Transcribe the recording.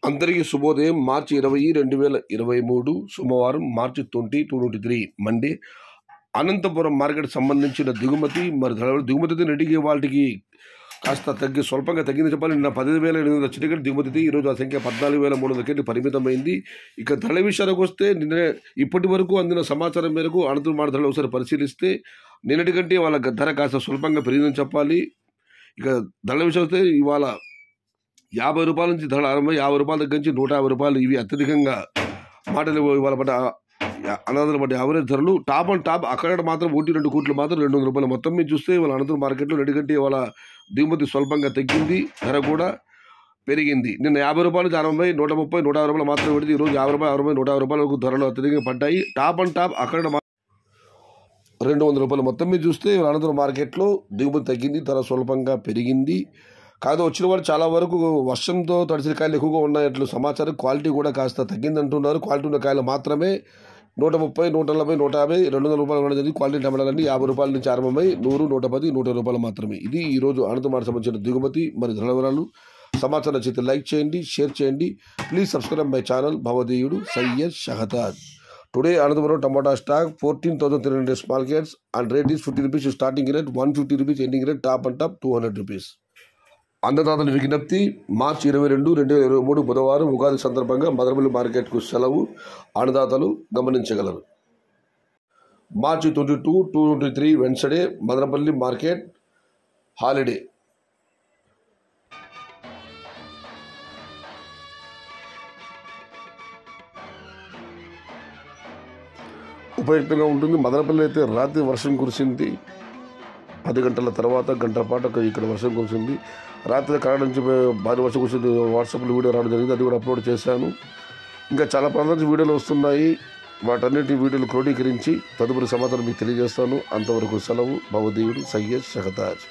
అందరికీ శుభోదయం మార్చి ఇరవై రెండు వేల ఇరవై మూడు సోమవారం March twenty two twenty three Monday Anantapuram market సంబంధించిన దిగుమతి మరి ధరలు దిగుమతి నెటికి వాటికి కాస్త తగ్గి స్వల్పంగా తగ్గింది చెప్పాలి నిన్న పదిహేను వేల ఎనిమిది వందల చిటికెట్ దిగుమతి ఈరోజు ఆ సంఖ్య పద్నాలుగు వేల మూడు వందల కెట్టి పరిమితమైంది ఇక ధరల విషయానికి వస్తే నిన్న ఇప్పటి వరకు అందిన సమాచారం మేరకు అనంతపురం మాట ధరలు ఒకసారి పరిశీలిస్తే నిన్నటి కంటే వాళ్ళ ధర కాస్త స్వల్పంగా పెరిగిందని చెప్పాలి ఇక ధరల విషయం వస్తే ఇవాళ యాభై రూపాయల నుంచి ధర అరవై యాభై రూపాయల దగ్గర నుంచి నూట యాభై రూపాయలు ఇవి అత్యధికంగా మాటలు ఇవాళ పడ్డ అనాథలు పడ్డ యావరేజ్ ధరలు టాప్ అండ్ టాప్ అక్కడ మాత్రం ఒకటి రెండు కోట్లు మాత్రం రెండు వందల రూపాయలు మొత్తం మీద చూస్తే ఇవాళ అనంతరం మార్కెట్లో ఎందుకంటే ఇవాళ దిగుమతి స్వల్పంగా తగ్గింది ధర కూడా పెరిగింది నిన్న యాభై రూపాయలు నుంచి అరవై నూట ముప్పై నూట యాభై రూపాయలు మాత్రం పెడితే ఈరోజు యాభై రూపాయలు అరవై నూట యాభై రూపాయల వరకు ధరలు అత్యధికంగా పడ్డాయి టాప్ అండ్ టాప్ అక్కడ మా- రెండు వందల రూపాయలు మొత్తం మీద చూస్తే ఇవాళ అనంతరం మార్కెట్లో దిగుమతి తగ్గింది ధర స్వల్పంగా పెరిగింది కాదు వచ్చిన వారు చాలా వరకు వర్షంతో తడిసిన కాయలు ఎక్కువగా ఉన్నట్లు సమాచారం క్వాలిటీ కూడా కాస్త తగ్గిందంటున్నారు క్వాలిటీ ఉన్న కాయలు మాత్రమే నూట ముప్పై నూట నలభై నూట యాభై రెండు వందల రూపాయలు ఉండడం జరిగింది క్వాలిటీ టమాటాలన్నీ యాభై రూపాయల నుంచి ఆరంభమై నూరు నూట పది నూట ఇరవై రూపాయలు మాత్రమే ఇది ఈ రోజు అనంతమాట సంబంధించిన దిగుమతి మరి ధరల వివరాలు సమాచారం నచ్చితే లైక్ చేయండి షేర్ చేయండి ప్లీజ్ సబ్స్క్రైబ్ మై ఛానల్ భవదీయుడు Syed Shahtaj today Anantapuram tomato stock fourteen thousand three hundred small crates and rate is fifty rupees starting rate one fifty rupees ending rate top and top two hundred rupees అన్నదాతల విజ్ఞప్తి మార్చి ఇరవై రెండు రెండు వేల ఇరవై మూడు బుధవారం ఉగాది సందర్భంగా మదనపల్లి మార్కెట్కు సెలవు అన్నదాతలు గమనించగలరు March twenty two two twenty three Wednesday Madanapalli market holiday ఉపయుక్తంగా ఉంటుంది మదనపల్లి అయితే రాత్రి వర్షం కురిసింది పది గంటల తర్వాత గంట పాటు ఒక ఇక్కడ వర్షం కురిసింది రాత్రి కన్నడ నుంచి భారీ వర్షం కురిసింది వాట్సాప్లో వీడియో రావడం జరిగింది అది కూడా అప్లోడ్ చేశాను ఇంకా చాలా ప్రాంతాల నుంచి వీడియోలు వస్తున్నాయి వాటన్నిటి వీడియోలు క్రోడీకరించి తదుపరి సమాచారం మీకు తెలియజేస్తాను అంతవరకు సెలవు భవదీయుడు సయ్యద్ షహతాజ్